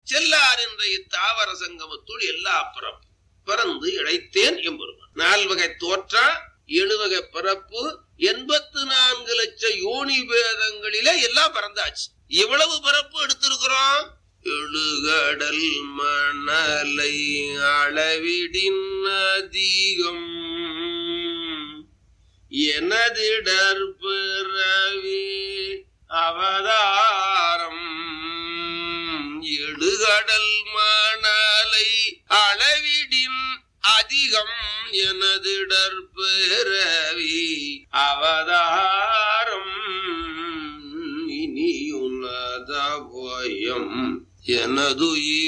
செல்லார் என்ற இத்தாவர சங்கமத்துள் எல்லா பிறப்பு பிறந்து இழைத்தேன் எம்பெருமான் நால்வகை தோற்றா எழுவகை பிறப்பு எண்பத்து நான்கு லட்சம் யோனி பேதங்களிலே எல்லாம் பிறந்தாச்சு எவ்வளவு பிறப்பு எடுத்திருக்கிறோம் எழுகடல் மணலை அளவிடின் அதிகம் எனதிடர் பிறவி அவதாரம் எழுகடல் மணலை அளவிடின் அதிகம் எனதிடர் பிறவி அவதாரம் இனியுனத போயம் எனதுயிர்